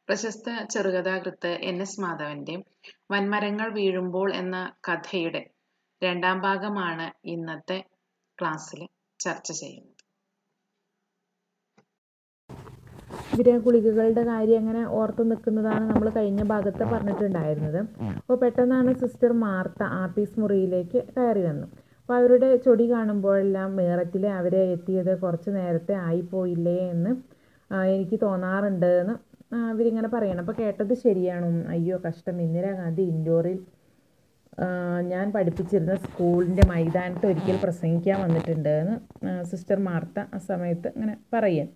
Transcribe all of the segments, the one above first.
പ്രശസ്ത ചെറുകഥാകൃത്ത് N S മാധവന്റെ വൻമരങ്ങൾ വീഴുമ്പോൾ എന്ന കഥയുടെ രണ്ടാം ഭാഗമാണ് ഇന്നത്തെ ക്ലാസ്സിൽ ചർച്ച ചെയ്യുന്നത് വിരഗുളികകളുടെ കാര്യം അങ്ങനെ ഓർത്ത് നിൽക്കുന്നതാണ് നമ്മൾ കഴിഞ്ഞ ഭാഗത്ത് പറഞ്ഞിട്ടുണ്ടായിരുന്നത് അപ്പോൾ പെട്ടെന്നാണ് സിസ്റ്റർ മാർത്ത ആപ്പീസ് മുറിയിലേക്ക് കയറി വന്നു അപ്പോൾ അവരുടെ ചൊടി കാണുമ്പോഴെല്ലാം മേററ്റിൽ അവരെ എത്തിയത് കുറച്ച് നേരത്തെ ആയിപ്പോയില്ലേ എന്ന് ആ, എനിക്ക് തോന്നാറുണ്ട് എന്ന് ആ, അവരിങ്ങനെ പറയണം അപ്പോൾ കേട്ടത് ശരിയാണോ അയ്യോ കഷ്ടം ഇന്ദിരാഗാന്ധി ഇൻഡോറിൽ ആ, ഞാൻ പഠിപ്പിച്ചിരുന്ന സ്കൂളിൻ്റെ മൈതാനത്ത് ഒരിക്കൽ പ്രസംഗിക്കാൻ വന്നിട്ടുണ്ട് എന്ന് ആ, സിസ്റ്റർ മാർത്ത ആ സമയത്ത് ഇങ്ങനെ പറയാൻ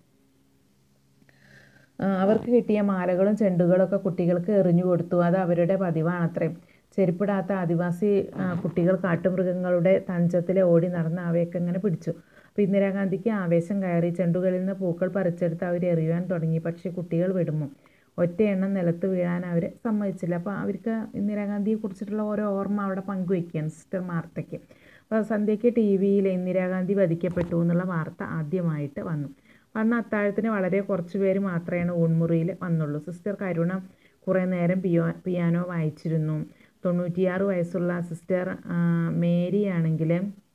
ആ, അവർക്ക് കിട്ടിയ മാലകളും ചെണ്ടുകളൊക്കെ കുട്ടികൾക്ക് എറിഞ്ഞു കൊടുത്തു അത് അവരുടെ പതിവാണത്രേ ചെരുപ്പിടാത്ത ആദിവാസി ആ, കുട്ടികൾ കാട്ടുമൃഗങ്ങളുടെ തഞ്ചത്തിൽ ഓടി നടന്ന് അവയൊക്കെ ഇങ്ങനെ പിടിച്ചു അപ്പോൾ ഇന്ദിരാഗാന്ധിക്ക് ആവേശം കയറി ചെണ്ടുകളിൽ നിന്ന് പൂക്കൾ പറിച്ചെടുത്ത് അവർ എറിയുവാൻ തുടങ്ങി പക്ഷേ കുട്ടികൾ വിടുമോ ഒറ്റ എണ്ണം നിലത്ത് വീഴാൻ അവർ സമ്മതിച്ചില്ല അപ്പോൾ അവർക്ക് ഇന്ദിരാഗാന്ധിയെ കുറിച്ചിട്ടുള്ള ഓരോ ഓർമ്മ അവിടെ പങ്കുവയ്ക്കുകയാണ് സിസ്റ്റർ മാർത്തയ്ക്ക് അപ്പോൾ സന്ധ്യയ്ക്ക് ടി വിയിൽ ഇന്ദിരാഗാന്ധി വധിക്കപ്പെട്ടു എന്നുള്ള വാർത്ത ആദ്യമായിട്ട് വന്നു അന്ന് അത്താഴത്തിന് വളരെ കുറച്ച് പേര് മാത്രമേ ഊൺമുറിയിൽ വന്നുള്ളൂ സിസ്റ്റർ കരുണ കുറേ നേരം പിയോ പിയാനോ വായിച്ചിരുന്നു തൊണ്ണൂറ്റിയാറ് വയസ്സുള്ള സിസ്റ്റർ ആ, മേരി ആണെങ്കിൽ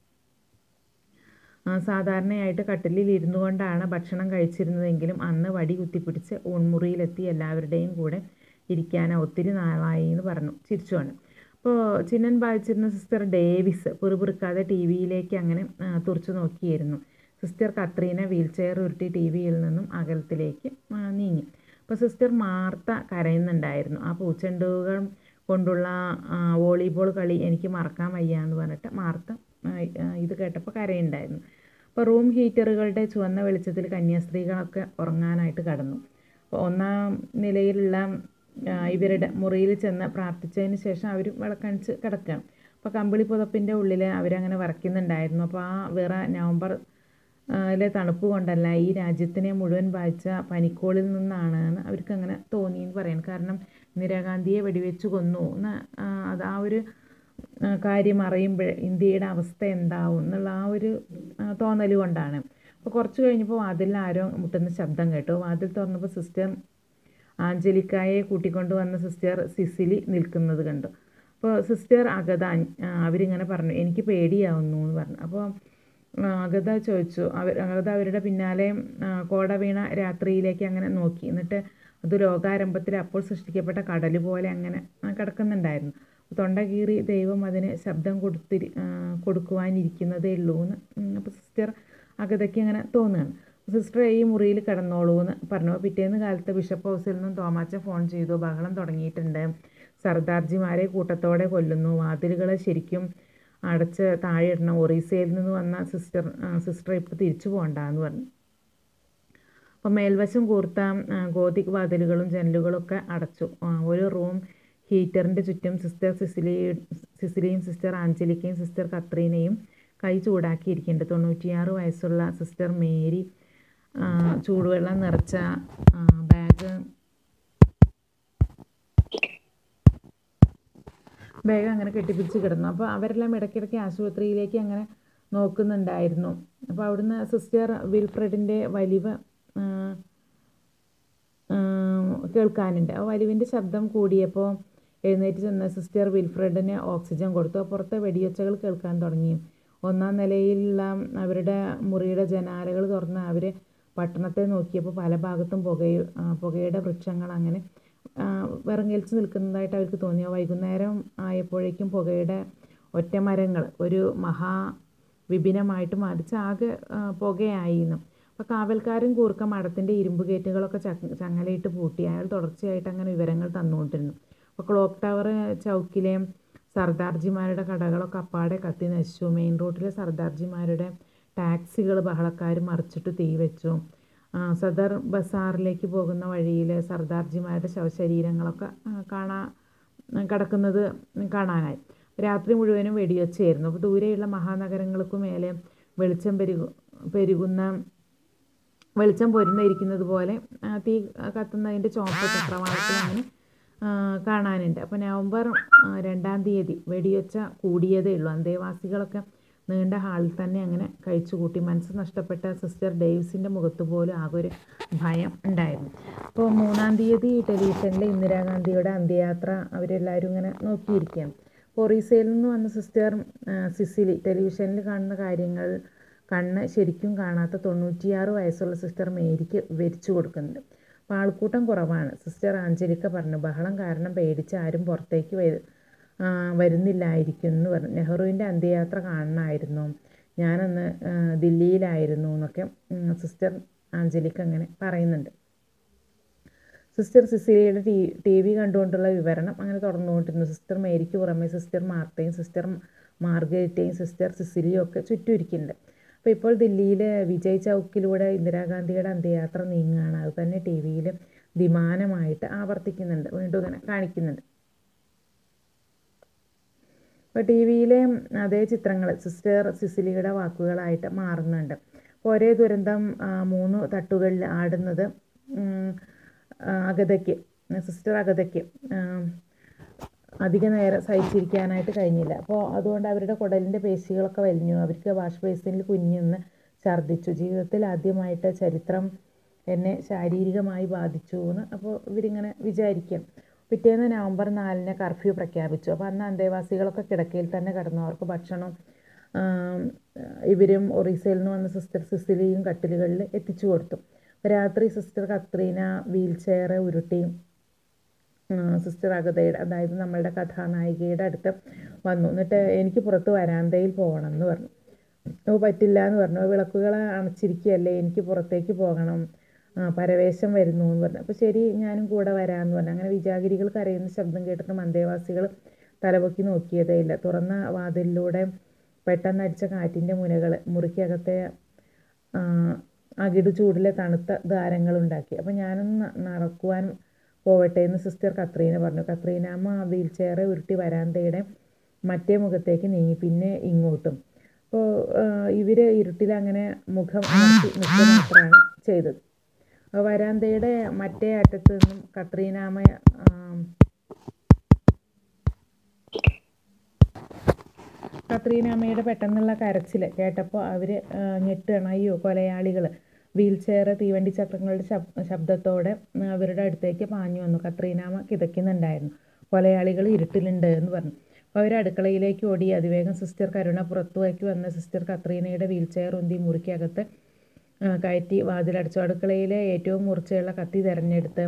ആ, സാധാരണയായിട്ട് കട്ടിലിൽ ഇരുന്നു കൊണ്ടാണ് ഭക്ഷണം കഴിച്ചിരുന്നതെങ്കിലും അന്ന് വടി കുത്തിപ്പിടിച്ച് ഊൺമുറിയിലെത്തി എല്ലാവരുടെയും കൂടെ ഇരിക്കാൻ ഒത്തിരി നാളായി എന്ന് പറഞ്ഞു ചിരിച്ചുകൊണ്ട് അപ്പോൾ ചിന്നൻ വായിച്ചിരുന്ന സിസ്റ്റർ ഡേവിസ് പിറുപിറുക്കാതെ ടി വിയിലേക്ക് അങ്ങനെ ആ, തുറച്ചു നോക്കിയിരുന്നു സിസ്റ്റർ കത്രീന വീൽ ചെയർ ഉരുട്ടി ടി വിയിൽ നിന്നും അകലത്തിലേക്ക് ആ, നീങ്ങി അപ്പോൾ സിസ്റ്റർ മാർത്ത കരയുന്നുണ്ടായിരുന്നു ആ പൂച്ചെണ്ടുകൾ കൊണ്ടുള്ള ആ, വോളിബോൾ കളി എനിക്ക് മറക്കാൻ വയ്യ എന്ന് പറഞ്ഞിട്ട് മാർത്ത ആ, ആ, ഇത് കേട്ടപ്പോൾ കരയുണ്ടായിരുന്നു അപ്പോൾ റൂം ഹീറ്ററുകളുടെ ചുവന്ന വെളിച്ചത്തിൽ കന്യാസ്ത്രീകളൊക്കെ ഉറങ്ങാനായിട്ട് കടന്നു അപ്പോൾ ഒന്നാം നിലയിലുള്ള ആ, ഇവരുടെ മുറിയിൽ ചെന്ന് പ്രാർത്ഥിച്ചതിന് ശേഷം അവർ വിളക്കണിച്ച് കിടക്കുകയാണ് അപ്പോൾ കമ്പിളി പുതപ്പിൻ്റെ ഉള്ളിൽ അവരങ്ങനെ വരയ്ക്കുന്നുണ്ടായിരുന്നു അപ്പോൾ ആ വേറ നവംബർ ആ, ലെ തണുപ്പ് കൊണ്ടല്ല ഈ രാജ്യത്തിനെ മുഴുവൻ ബാധിച്ച പനിക്കോളിൽ നിന്നാണ് എന്ന് അവർക്ക് അങ്ങനെ തോന്നി എന്ന് പറയാൻ കാരണം ഇന്ദിരാഗാന്ധിയെ വെടിവെച്ച് കൊന്നു എന്ന് ആ, അത് ആ ഒരു ആ, കാര്യം അറിയുമ്പോൾ ഇന്ത്യയുടെ അവസ്ഥ എന്താവും എന്നുള്ള ആ ഒരു തോന്നൽ കൊണ്ടാണ് അപ്പോൾ കുറച്ച് കഴിഞ്ഞപ്പോൾ വാതിലിൽ ആരോ മുട്ടുന്ന ശബ്ദം കേട്ടു വാതിൽ തുറന്നപ്പോൾ സിസ്റ്റർ ആഞ്ചലിക്കായെ കൂട്ടിക്കൊണ്ട് വന്ന സിസ്റ്റർ സിസിലി നിൽക്കുന്നത് കണ്ടു അപ്പോൾ സിസ്റ്റർ അഗത ആ, അവരിങ്ങനെ പറഞ്ഞു എനിക്ക് പേടിയാവുന്നു എന്ന് പറഞ്ഞു അപ്പോൾ ആ, അഗത ചോദിച്ചു അവർ അഗത അവരുടെ പിന്നാലെ ആ, കോട വീണ രാത്രിയിലേക്ക് അങ്ങനെ നോക്കി എന്നിട്ട് അത് ലോകാരംഭത്തിൽ അപ്പോൾ സൃഷ്ടിക്കപ്പെട്ട കടൽ പോലെ അങ്ങനെ ആ, കിടക്കുന്നുണ്ടായിരുന്നു തൊണ്ട കീറി ദൈവം അതിന് ശബ്ദം കൊടുത്തിരി ആ, കൊടുക്കുവാനിരിക്കുന്നതേ ഉള്ളൂ എന്ന് അപ്പോൾ സിസ്റ്റർ അഗതയ്ക്ക് അങ്ങനെ തോന്നുകയാണ് സിസ്റ്റർ ഈ മുറിയിൽ കിടന്നോളൂ എന്ന് പറഞ്ഞു അപ്പോൾ പിറ്റേന്ന് കാലത്ത് ബിഷപ്പ് ഹൗസിൽ നിന്നും തോമാച്ചൻ ഫോൺ ചെയ്തു ബഹളം തുടങ്ങിയിട്ടുണ്ട് സർദാർജിമാരെ കൂട്ടത്തോടെ കൊല്ലുന്നു വാതിലുകൾ ശരിക്കും അടച്ച് താഴെ ഇടണം ഒറീസയിൽ നിന്ന് വന്ന സിസ്റ്റർ ആ, സിസ്റ്റർ ഇപ്പോൾ തിരിച്ചു പോകണ്ടെന്ന് പറഞ്ഞു അപ്പോൾ മേൽവശം കൂർത്ത ആ, ഗോതിക് വാതിലുകളും ജനലുകളൊക്കെ അടച്ചു ആ, ഒരു റൂം ഹീറ്ററിൻ്റെ ചുറ്റും സിസ്റ്റർ സിസിലി സിസിലിയും സിസ്റ്റർ ആഞ്ചലിക്കയും സിസ്റ്റർ കത്രീനയും കൈ ചൂടാക്കിയിരിക്കുന്നുണ്ട് തൊണ്ണൂറ്റിയാറ് വയസ്സുള്ള സിസ്റ്റർ മേരി ആ, ചൂടുവെള്ളം നിറച്ച ആ, ബാഗ് ബാഗ് അങ്ങനെ കെട്ടിപ്പിടിച്ച് കിടന്നു അപ്പോൾ അവരെല്ലാം ഇടയ്ക്കിടയ്ക്ക് ആശുപത്രിയിലേക്ക് അങ്ങനെ നോക്കുന്നുണ്ടായിരുന്നു അപ്പോൾ അവിടുന്ന് സിസ്റ്റർ വിൽഫ്രഡിൻ്റെ വലിവ് ആ, ആ, കേൾക്കാനുണ്ട് ആ വലിവിൻ്റെ ശബ്ദം കൂടിയപ്പോൾ എഴുന്നേറ്റ് ചെന്ന സിസ്റ്റർ വിൽഫ്രഡിന് ഓക്സിജൻ കൊടുത്തു അപ്പോൾ പുറത്തെ വെടിയൊച്ചകൾ കേൾക്കാൻ തുടങ്ങി ഒന്നാം നിലയിലുള്ള അവരുടെ മുറിയുടെ ജനാലകൾ തുറന്ന് അവർ പട്ടണത്തെ നോക്കിയപ്പോൾ പല ഭാഗത്തും പുകയു ആ, പുകയുടെ വൃക്ഷങ്ങൾ അങ്ങനെ ആ, വിറങ്ങലിച്ച് നിൽക്കുന്നതായിട്ട് അവർക്ക് തോന്നി ആ വൈകുന്നേരം ആയപ്പോഴേക്കും പുകയുടെ ഒറ്റമരങ്ങൾ ഒരു മഹാ വിപിനമായിട്ട് മാറിച്ച് ആകെ ആ, പുകയായിരുന്നു അപ്പോൾ കാവൽക്കാരൻ കൂർക്ക മഠത്തിൻ്റെ ഇരുമ്പ് ഗേറ്റുകളൊക്കെ ചങ്ങ ചങ്ങലയിട്ട് പൂട്ടി അയാൾ തുടർച്ചയായിട്ട് അങ്ങനെ വിവരങ്ങൾ തന്നുകൊണ്ടിരുന്നു അപ്പോൾ ക്ലോക്ക് ടവർ ചൗക്കിലെ സർദാർജിമാരുടെ കടകളൊക്കെ അപ്പാടെ കത്തി നശിച്ചു മെയിൻ റോഡിലെ സർദാർജിമാരുടെ ടാക്സികൾ ബഹളക്കാർ മറിച്ചിട്ട് തീ വെച്ചു ആ, സദർ ബസാറിലേക്ക് പോകുന്ന വഴിയിൽ സർദാർജിമാരുടെ ശവശരീരങ്ങളൊക്കെ ആ, കാണാ കിടക്കുന്നത് കാണാനായി രാത്രി മുഴുവനും വെടിവെച്ചായിരുന്നു അപ്പോൾ ദൂരെയുള്ള മഹാനഗരങ്ങൾക്ക് മേലെ വെളിച്ചം പെരുകു പെരുകുന്ന വെളിച്ചം പൊരുന്നിരിക്കുന്നത് പോലെ ആ, തീ കത്തുന്നതിൻ്റെ ചോപ്പ് ചക്രവാളത്തിൽ അങ്ങനെ ആ, കാണാനുണ്ട് അപ്പോൾ നവംബർ ആ, രണ്ടാം തീയതി വെടിയൊച്ച കൂടിയതേ ഉള്ളൂ അന്തേവാസികളൊക്കെ നീണ്ട ഹാളിൽ തന്നെ അങ്ങനെ കഴിച്ചു കൂട്ടി മനസ്സ് നഷ്ടപ്പെട്ട സിസ്റ്റർ ഡേവിസിൻ്റെ മുഖത്ത് പോലും ആകെ ഒരു ഭയം ഉണ്ടായിരുന്നു അപ്പോൾ മൂന്നാം തീയതി ടെലിവിഷനിൽ ഇന്ദിരാഗാന്ധിയുടെ അന്ത്യയാത്ര അവരെല്ലാവരും ഇങ്ങനെ നോക്കിയിരിക്കുകയാണ് ഒറീസയിൽ നിന്ന് വന്ന സിസ്റ്റർ സിസിലി ടെലിവിഷനിൽ കാണുന്ന കാര്യങ്ങൾ കണ്ണ് ശരിക്കും കാണാത്ത തൊണ്ണൂറ്റിയാറ് വയസ്സുള്ള സിസ്റ്റർ മേരിക്ക് വിവരിച്ചു കൊടുക്കുന്നുണ്ട് അപ്പോൾ ആൾക്കൂട്ടം കുറവാണ് സിസ്റ്റർ ആഞ്ചലിക്ക പറഞ്ഞു ബഹളം കാരണം പേടിച്ച് ആരും പുറത്തേക്ക് വരു വരുന്നില്ലായിരിക്കും എന്ന് പറഞ്ഞു നെഹ്റുവിൻ്റെ അന്ത്യയാത്ര കാണണമായിരുന്നു ഞാനന്ന് ദില്ലിയിലായിരുന്നു എന്നൊക്കെ സിസ്റ്റർ ആഞ്ചലിക്ക അങ്ങനെ പറയുന്നുണ്ട് സിസ്റ്റർ സിസിലിയുടെ ടി ടി വി കണ്ടുകൊണ്ടുള്ള വിവരണം അങ്ങനെ തുടർന്നുകൊണ്ടിരുന്നു സിസ്റ്റർ മേരിക്ക് പുറമെ സിസ്റ്റർ മാർത്തയും സിസ്റ്റർ മാർഗരറ്റയും സിസ്റ്റർ സിസിലിയും ഒക്കെ ചുറ്റുമിരിക്കുന്നുണ്ട് അപ്പോൾ ഇപ്പോൾ ദില്ലിയിൽ വിജയ് ചൗക്കിലൂടെ ഇന്ദിരാഗാന്ധിയുടെ അന്ത്യയാത്ര നീങ്ങുകയാണ് അത് തന്നെ ടി വിയിൽ വിമാനമായിട്ട് ആവർത്തിക്കുന്നുണ്ട് വീണ്ടും ഇങ്ങനെ കാണിക്കുന്നുണ്ട് ഇപ്പോൾ ടി വിയിലെ അതേ ചിത്രങ്ങൾ സിസ്റ്റർ സിസിലിയുടെ വാക്കുകളായിട്ട് മാറുന്നുണ്ട് അപ്പോൾ ഒരേ ദുരന്തം മൂന്ന് തട്ടുകളിൽ ആടുന്നത് അഗതയ്ക്ക് സിസ്റ്റർ അഗതയ്ക്ക് അധിക നേരം സഹിച്ചിരിക്കാനായിട്ട് കഴിഞ്ഞില്ല അപ്പോൾ അതുകൊണ്ട് അവരുടെ കുടലിൻ്റെ പേശികളൊക്കെ വലിഞ്ഞു അവർക്ക് വാഷ് ബേസിനിൽ കുഞ്ഞെന്ന് ഛർദ്ദിച്ചു ജീവിതത്തിൽ ആദ്യമായിട്ട് ചരിത്രം എന്നെ ശാരീരികമായി ബാധിച്ചു എന്ന് അപ്പോൾ ഇവരിങ്ങനെ വിചാരിക്കും പിറ്റേന്ന് നവംബർ നാലിന് കർഫ്യൂ പ്രഖ്യാപിച്ചു അപ്പോൾ അന്ന് അന്തേവാസികളൊക്കെ കിടക്കയിൽ തന്നെ കിടന്നു അവർക്ക് ഭക്ഷണം ഇവരും ഒറീസയിൽ നിന്ന് വന്ന സിസ്റ്റർ സിസിലിയും കട്ടിലുകളിൽ എത്തിച്ചു കൊടുത്തു രാത്രി സിസ്റ്റർ കത്രീന വീൽ ചെയർ ഉരുട്ടി സിസ്റ്റർ അഗതയുടെ അതായത് നമ്മളുടെ കഥാനായികയുടെ അടുത്ത് വന്നു എന്നിട്ട് എനിക്ക് പുറത്ത് വരാന്തയിൽ പോകണം എന്ന് പറഞ്ഞു ഓ പറ്റില്ല എന്ന് പറഞ്ഞു വിളക്കുകൾ അണച്ചിരിക്കുകയല്ലേ എനിക്ക് പുറത്തേക്ക് പോകണം പരവേശം വരുന്നു എന്ന് പറഞ്ഞു അപ്പോൾ ശരി ഞാനും കൂടെ വരാമെന്ന് പറഞ്ഞു അങ്ങനെ വിജാഗിരികൾ കരയുന്ന ശബ്ദം കേട്ടിട്ട് മന്ദേവാസികൾ തലപൊക്കി നോക്കിയതേ ഇല്ല തുറന്ന വാതിലിലൂടെ പെട്ടെന്ന് അടിച്ച കാറ്റിൻ്റെ മുനകൾ മുറിക്കകത്തെ അകിടു ചൂടിലെ തണുത്ത ദ്വാരങ്ങളുണ്ടാക്കി അപ്പോൾ ഞാനൊന്ന് നടക്കുവാൻ പോവട്ടെ എന്ന് സിസ്റ്റർ കത്രീന പറഞ്ഞു കത്രീനാമ്മ വീൽ ചെയർ ഉരുട്ടി വരാന്തയുടെ മറ്റേ മുഖത്തേക്ക് നീങ്ങി പിന്നെ ഇങ്ങോട്ടും അപ്പോൾ ഇവർ ഇരുട്ടിൽ അങ്ങനെ മുഖം അമർത്തി നിൽക്കുക മാത്രമാണ് ചെയ്തത് വരാന്തയുടെ മറ്റേ അറ്റത്ത് നിന്നും കത്രീനാമ കത്രീനാമ്മയുടെ പെട്ടെന്നുള്ള കരച്ചിൽ കേട്ടപ്പോൾ അവർ ഞെട്ടുകയാണ് അയ്യോ കൊലയാളികൾ വീൽ ചെയർ തീവണ്ടി ചക്രങ്ങളുടെ ശബ്ദത്തോടെ അവരുടെ അടുത്തേക്ക് പാഞ്ഞു വന്നു കത്രീനാമ കിതയ്ക്കുന്നുണ്ടായിരുന്നു കൊലയാളികൾ ഇരുട്ടിലുണ്ട് എന്ന് പറഞ്ഞു അപ്പോൾ അവർ അടുക്കളയിലേക്ക് ഓടി അതിവേഗം സിസ്റ്റർ കരുണ പുറത്തുവയ്ക്ക് വന്ന സിസ്റ്റർ കത്രീനയുടെ വീൽ ചെയർ ഉന്തി മുറിക്കകത്ത് കയറ്റി വാതിലടച്ചു അടുക്കളയിലെ ഏറ്റവും മൂർച്ചയുള്ള കത്തി തിരഞ്ഞെടുത്ത്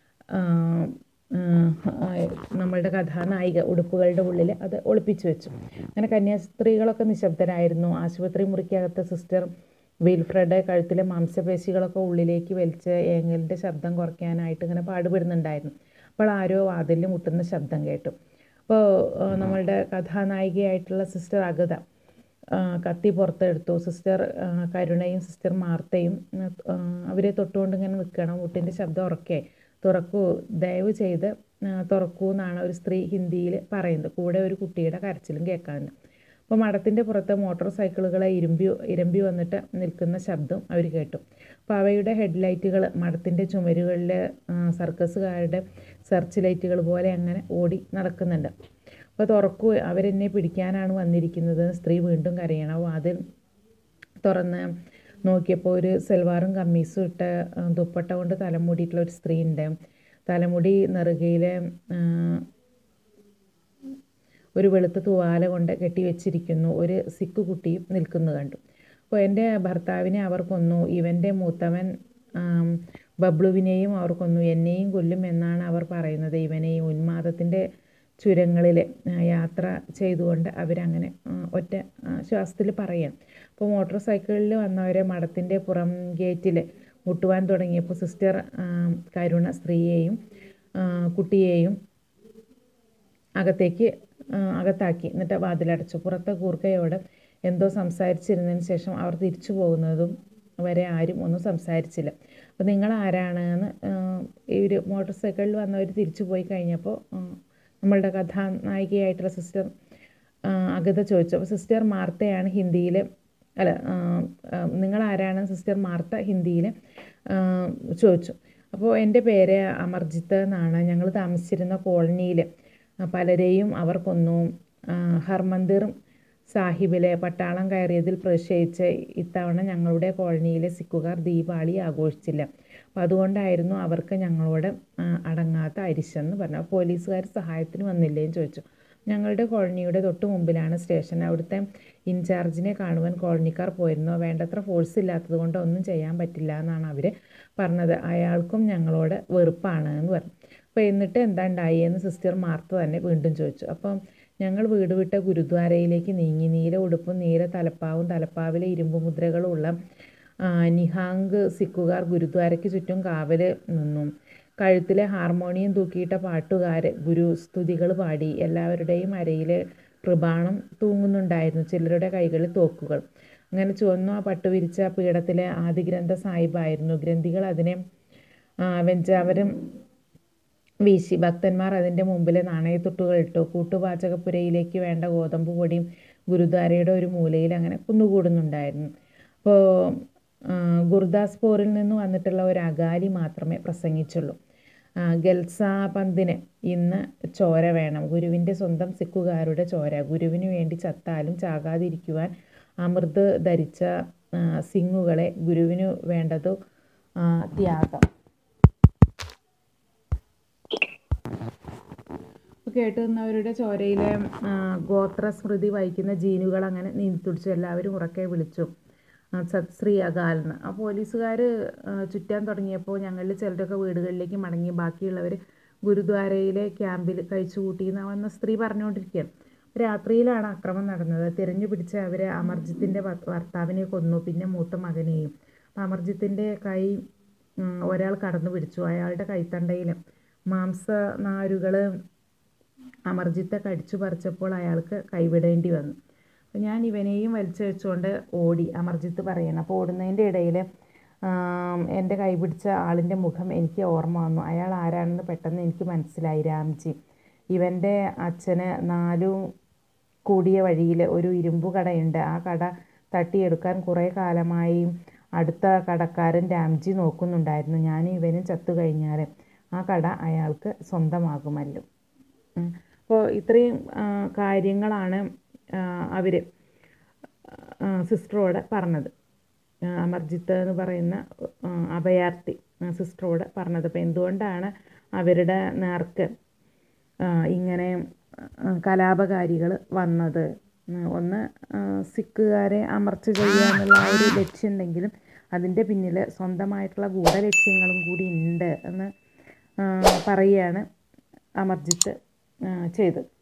നമ്മളുടെ കഥാനായിക ഉടുപ്പുകളുടെ ഉള്ളിൽ അത് ഒളിപ്പിച്ചു വെച്ചു അങ്ങനെ കന്യാസ്ത്രീകളൊക്കെ നിശബ്ദരായിരുന്നു ആശുപത്രി മുറിക്കകത്ത് സിസ്റ്റർ വിൽഫ്രഡ് കഴുത്തിലെ മാംസപേശികളൊക്കെ ഉള്ളിലേക്ക് വലിച്ച് ഏങ്ങലിൻ്റെ ശബ്ദം കുറയ്ക്കാനായിട്ട് ഇങ്ങനെ പാടുപെടുന്നുണ്ടായിരുന്നു അപ്പോൾ ആരോ വാതിലിൽ മുട്ടുന്ന ശബ്ദം കേട്ടു അപ്പോൾ നമ്മളുടെ കഥാനായികയായിട്ടുള്ള സിസ്റ്റർ അഗത കത്തി പുറത്തെടുത്തു സിസ്റ്റർ കരുണയും സിസ്റ്റർ മാർത്തയും അവരെ തൊട്ടുകൊണ്ട് ഇങ്ങനെ നിൽക്കണം മുട്ടിൻ്റെ ശബ്ദം ഉറക്കെ തുറക്കൂ ദയവ് ചെയ്ത് തുറക്കൂ എന്നാണ് ഒരു സ്ത്രീ ഹിന്ദിയിൽ പറയുന്നത് കൂടെ ഒരു കുട്ടിയുടെ കരച്ചിലും കേൾക്കാനുണ്ട് അപ്പോൾ മഠത്തിൻ്റെ പുറത്ത് മോട്ടോർ സൈക്കിളുകളെ ഇരുമ്പി ഇരമ്പി വന്നിട്ട് നിൽക്കുന്ന ശബ്ദം അവർ കേട്ടു അപ്പോൾ അവയുടെ ഹെഡ്ലൈറ്റുകൾ മഠത്തിൻ്റെ ചുമരുകളിൽ സർക്കസുകാരുടെ സെർച്ച് ലൈറ്റുകൾ പോലെ അങ്ങനെ ഓടി നടക്കുന്നുണ്ട് അപ്പോൾ തുറക്കൂ അവരെന്നെ പിടിക്കാനാണ് വന്നിരിക്കുന്നത് സ്ത്രീ വീണ്ടും കരയണം വാതിൽ തുറന്ന് നോക്കിയപ്പോൾ ഒരു സൽവാറും കമ്മീസും ഇട്ട് ദുപ്പട്ട കൊണ്ട് തലമുടിയിട്ടുള്ള ഒരു സ്ത്രീ ഉണ്ട് തലമുടി നെറുകയിലെ ഒരു വെളുത്ത തുവാല കൊണ്ട് കെട്ടി വെച്ചിരിക്കുന്നു ഒരു സിക്ക് കുട്ടിയും നിൽക്കുന്നു കണ്ടു അപ്പോൾ എൻ്റെ ഭർത്താവിനെ അവർ കൊന്നു ഇവൻ്റെ മൂത്തവൻ ബബ്ലുവിനെയും അവർ കൊന്നു എന്നെയും കൊല്ലും എന്നാണ് അവർ പറയുന്നത് ഇവനെയും ഉന്മാദത്തിൻ്റെ ചുരങ്ങളിൽ യാത്ര ചെയ്തുകൊണ്ട് അവരങ്ങനെ ഒറ്റ ശ്വാസത്തിൽ പറയാം അപ്പോൾ മോട്ടോർ സൈക്കിളിൽ വന്നവരെ മഠത്തിൻ്റെ പുറം ഗേറ്റിൽ മുട്ടുവാൻ തുടങ്ങിയപ്പോൾ സിസ്റ്റർ കരുണ സ്ത്രീയെയും കുട്ടിയെയും അകത്തേക്ക് അകത്താക്കി എന്നിട്ട് വാതിലടച്ചു പുറത്തെ കൂർക്കയോട് എന്തോ സംസാരിച്ചിരുന്നതിന് ശേഷം അവർ തിരിച്ചു പോകുന്നതും വരെ ആരും ഒന്നും സംസാരിച്ചില്ല അപ്പോൾ നിങ്ങൾ ആരാണ് എന്ന് ഇവർ മോട്ടോർ സൈക്കിളിൽ വന്നവർ തിരിച്ചു പോയി കഴിഞ്ഞപ്പോൾ നമ്മളുടെ കഥാനായികയായിട്ടുള്ള സിസ്റ്റർ അഗത ചോദിച്ചു അപ്പോൾ സിസ്റ്റർ മാർത്തയാണ് ഹിന്ദിയിൽ അല്ല നിങ്ങൾ ആരാണ് സിസ്റ്റർ മാർത്ത ഹിന്ദിയിൽ ചോദിച്ചു അപ്പോൾ എൻ്റെ പേര് അമർജിത്ത് എന്നാണ് ഞങ്ങൾ താമസിച്ചിരുന്ന കോളനിയിൽ പലരെയും അവർ കൊന്നു ഹർമന്ദിർ സാഹിബിലെ പട്ടാളം കയറിയതിൽ പ്രതിഷേധിച്ച് ഇത്തവണ ഞങ്ങളുടെ കോളനിയിലെ സിക്കുകാർ ദീപാവലി ആഘോഷിച്ചില്ല അപ്പോൾ അതുകൊണ്ടായിരുന്നു അവർക്ക് ഞങ്ങളോട് ആ, അടങ്ങാത്ത അരിശെന്ന് പറഞ്ഞു അപ്പോൾ പോലീസുകാർ സഹായത്തിന് വന്നില്ലേന്ന് ചോദിച്ചു ഞങ്ങളുടെ കോളനിയുടെ തൊട്ട് മുമ്പിലാണ് സ്റ്റേഷൻ അവിടുത്തെ ഇൻചാർജിനെ കാണുവാൻ കോളനിക്കാർ പോയിരുന്നു വേണ്ടത്ര ഫോഴ്സ് ഇല്ലാത്തത് കൊണ്ട് ഒന്നും ചെയ്യാൻ പറ്റില്ല എന്നാണ് അവർ പറഞ്ഞത് അയാൾക്കും ഞങ്ങളോട് വെറുപ്പാണ് എന്ന് പറഞ്ഞു അപ്പോൾ എന്നിട്ട് എന്താ ഉണ്ടായി എന്ന് സിസ്റ്റർ മാർത്ത തന്നെ വീണ്ടും ചോദിച്ചു അപ്പം ഞങ്ങൾ വീട് വിട്ട ഗുരുദ്വാരയിലേക്ക് നീങ്ങി നീല ഉടുപ്പും നീല തലപ്പാവും തലപ്പാവിലെ ഇരുമ്പ് മുദ്രകളുള്ള ആ, നിഹാങ്ക് സിക്കുകാർ ഗുരുദ്വാരയ്ക്ക് ചുറ്റും കാവൽ നിന്നു കഴുത്തിലെ ഹാർമോണിയം തൂക്കിയിട്ട പാട്ടുകാർ ഗുരു സ്തുതികൾ പാടി എല്ലാവരുടെയും അരയിൽ കൃപാണം തൂങ്ങുന്നുണ്ടായിരുന്നു ചിലരുടെ കൈകളിൽ തോക്കുകൾ അങ്ങനെ ചുവന്നു ആ പട്ടു വിരിച്ച പീഠത്തിലെ ആദിഗ്രന്ഥ സാഹിബായിരുന്നു ഗ്രന്ഥികൾ അതിനെ ആ, വെഞ്ചാവരും വീശി ഭക്തന്മാർ അതിൻ്റെ മുമ്പിലെ നാണയത്തുട്ടുകൾ ഇട്ടു കൂട്ടുപാചകപ്പുരയിലേക്ക് വേണ്ട ഗോതമ്പ് പൊടിയും ഗുരുദ്വാരയുടെ ഒരു മൂലയിൽ അങ്ങനെ കുന്നുകൂടുന്നുണ്ടായിരുന്നു അപ്പോൾ ഗുർദാസ്പൂരിൽ നിന്ന് വന്നിട്ടുള്ള ഒരു അകാലി മാത്രമേ പ്രസംഗിച്ചുള്ളൂ ആ, ഗൽസാ പന്തിന് ഇന്ന് ചോര വേണം ഗുരുവിൻ്റെ സ്വന്തം സിക്കുകാരുടെ ചോര ഗുരുവിന് വേണ്ടി ചത്താലും ചാകാതിരിക്കുവാൻ അമൃത് ധരിച്ച ആ, സിങ്ങുകളെ ഗുരുവിന് വേണ്ടതു ആ, ത്യാഗം അപ്പോൾ കേട്ട് നിന്നവരുടെ ചോരയിലെ ആ, ഗോത്രസ്മൃതി വഹിക്കുന്ന ജീനുകൾ അങ്ങനെ നീന്തിത്തുടിച്ചു എല്ലാവരും ഉറക്കെ വിളിച്ചു ആ, സത് ശ്രീ അകാൽ എന്ന് ആ പോലീസുകാർ ചുറ്റാൻ തുടങ്ങിയപ്പോൾ ഞങ്ങളിൽ ചിലരൊക്കെ വീടുകളിലേക്ക് മടങ്ങി ബാക്കിയുള്ളവർ ഗുരുദ്വാരയിലെ ക്യാമ്പിൽ കഴിച്ചു കൂട്ടിയെന്ന് വന്ന സ്ത്രീ പറഞ്ഞുകൊണ്ടിരിക്കുകയാണ് രാത്രിയിലാണ് അക്രമം നടന്നത് തിരഞ്ഞു പിടിച്ച അവർ അമർജിത്തിൻ്റെ ഭർത്താവിനെ കൊന്നു പിന്നെ മൂത്ത മകനെയും അപ്പം അമർജിത്തിൻ്റെ കൈ ഉം, ഒരാൾ കടന്നു പിടിച്ചു അയാളുടെ കൈത്തണ്ടയിൽ മാംസനാരുകൾ അമർജിത്തെ കടിച്ചു പറിച്ചപ്പോൾ അയാൾക്ക് കൈവിടേണ്ടി വന്നു അപ്പോൾ ഞാൻ ഇവനെയും വലിച്ചഴിച്ചുകൊണ്ട് ഓടി അമർജിത്ത് പറയണം അപ്പോൾ ഓടുന്നതിൻ്റെ ഇടയിൽ എൻ്റെ കൈ പിടിച്ച ആളിൻ്റെ മുഖം എനിക്ക് ഓർമ്മ വന്നു അയാൾ ആരാണെന്ന് പെട്ടെന്ന് എനിക്ക് മനസ്സിലായി രാംജി ഇവൻ്റെ അച്ഛന് നാലു കൂടിയ വഴിയിൽ ഒരു ഇരുമ്പു കടയുണ്ട് ആ കട തട്ടിയെടുക്കാൻ കുറേ കാലമായി അടുത്ത കടക്കാരൻ രാംജി നോക്കുന്നുണ്ടായിരുന്നു ഞാനും ഇവനും ചത്തു കഴിഞ്ഞാൽ ആ കട അയാൾക്ക് സ്വന്തമാകുമല്ലോ അപ്പോൾ ഇത്രയും ആ, കാര്യങ്ങളാണ് അവർ സിസ്റ്ററോട് പറഞ്ഞത് ആ, അമർജിത്ത് എന്ന് പറയുന്ന ആ, അഭയാർത്ഥി ആ, സിസ്റ്ററോട് പറഞ്ഞത് അപ്പോൾ എന്തുകൊണ്ടാണ് അവരുടെ നേർക്ക് ആ, ഇങ്ങനെ ആ, കലാപകാരികൾ വന്നത് ഉം, ഒന്ന് ആ, സിഖുകാരെ അമർച്ച ചെയ്യുക എന്നുള്ള ആ ഒരു ലക്ഷ്യം ഉണ്ടെങ്കിലും അതിൻ്റെ പിന്നിൽ സ്വന്തമായിട്ടുള്ള ഗൂഢലക്ഷ്യങ്ങളും കൂടി ഉണ്ട് എന്ന് ആ, പറയുകയാണ് അമർജിത്ത് ആ, ചെയ്തത്